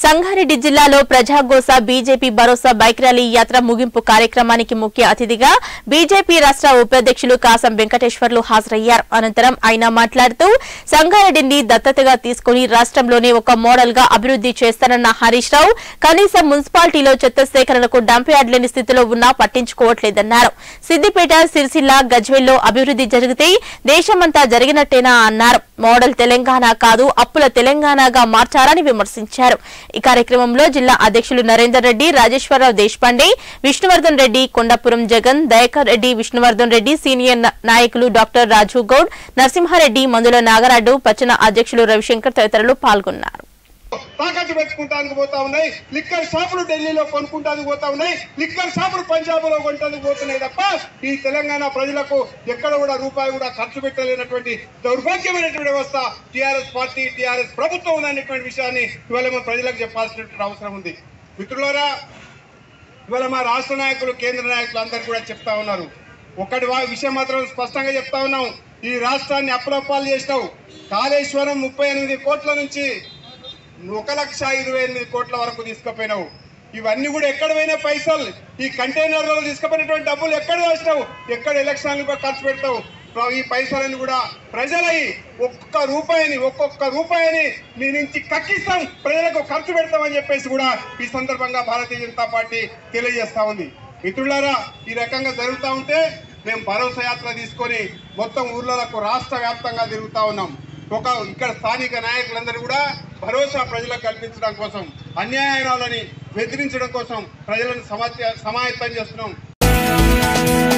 సంగారెడ్డి జిల్లాలో Prajagosa BJP Bharosa bike rally యాత్ర ముగింపు కార్యక్రమానికి ముఖ్య అతిథిగా బీజేపీ రాష్ట్ర ఉపాధ్యక్షులు కాసం వెంకటేశ్వర్లు హాజరయ్యారు అనంతరం ఆయన మాట్లాడుతూ సంగారెడ్డిని దత్తతగా తీసుకుని రాష్ట్రంలోనే ఒక మోడల్ గా అభివృద్ధి చేస్తానన్న హరీష్ రావు కనీసం మున్సిపాలిటీలో చెత్త సేకరణకు డంప్ యార్డ్ లేని స్థితిలో ఉన్నా పట్టించుకోవట్లేదన్నారు సిద్దిపేట సిరిసిల్ల గజ్వెల్లో అభివృద్ధి జరిగితే దేశమంతా జరిగినట్టేనా అన్నారు మోడల్ తెలంగాణ కాదు అప్పుల తెలంగాణగా మార్చారని విమర్శించారు ఈ కార్యక్రమంలో జిల్లా అధ్యక్షులు నరేందర్ రెడ్డి రాజేశ్వరరావు దేశపాండే విష్ణువర్ధన్ రెడ్డి కొండపురం జగన్ దయాకర్ రెడ్డి విష్ణువర్ధన్ రెడ్డి సీనియర్ నా- నాయకులు డాక్టర్ రాజు గౌడ్ నరసింహారెడ్డి మందుల నాగరాజు పచ్చన అధ్యక్షులు రవిశంకర్ తదితరులు పాల్గొన్నారు తాకట్టు పెట్టుకుంటానికి పోతా ఉన్నాయి లిక్కర్ షాపులు ఢిల్లీలో కొనుక్కుంటానికి పోతా ఉన్నాయి లిక్కర్ షాపులు పంజాబ్ లో కొనటానికి పోతున్నాయి తప్ప ఈ తెలంగాణ ప్రజలకు ఎక్కడ కూడా రూపాయి కూడా ఖర్చు పెట్టలేనటువంటి దౌర్భాగ్యమైనటువంటి వ్యవస్థ టిఆర్ఎస్ పార్టీ టిఆర్ఎస్ ప్రభుత్వం ఉందనేటువంటి విషయాన్ని ఇవాళ మన ప్రజలకు చెప్పాల్సినటువంటి అవసరం ఉంది మిత్రులారా ఇవాళ మా రాష్ట్ర నాయకులు కేంద్ర నాయకులు అందరూ కూడా చెప్తా ఉన్నారు ఒకటి వా- విషయం మాత్రం స్పష్టంగా చెప్తా ఉన్నాం ఈ రాష్ట్రాన్ని అప్పులప్పాలు చేసినావు కాళేశ్వరం ముప్పై ఎనిమిది కోట్ల నుంచి ఒక లక్ష ఇరవై ఎనిమిది కోట్ల వరకు తీసుకుపోయినావు ఇవన్నీ కూడా ఎక్కడ పోయినా పైసలు ఈ కంటైనర్లలో తీసుకుపోయినటువంటి డబ్బులు ఎక్కడ వేసినావు ఎక్కడ ఎలక్షన్లు ఖర్చు పెడతావు ప్ర- ఈ పైసలను కూడా ప్రజలై ఒక్కొక్క రూపాయిని ఒక్కొక్క రూపాయిని నీ నుంచి కక్కిస్తాం ప్రజలకు ఖర్చు పెడతామని చెప్పేసి కూడా ఈ సందర్భంగా భారతీయ జనతా పార్టీ తెలియజేస్తా ఉంది మిత్రులారా ఈ రకంగా జరుగుతూ ఉంటే మేము భరోసా యాత్ర తీసుకొని మొత్తం ఊర్లకు రాష్ట్ర వ్యాప్తంగా తిరుగుతా ఉన్నాం ఒక ఇక్కడ స్థానిక నాయకులందరూ కూడా భరోసా ప్రజలకు కల్పించడం కోసం అన్యాయాలని బెదిరించడం కోసం ప్రజలను సమాత్య సమాయత్తం చేస్తున్నాం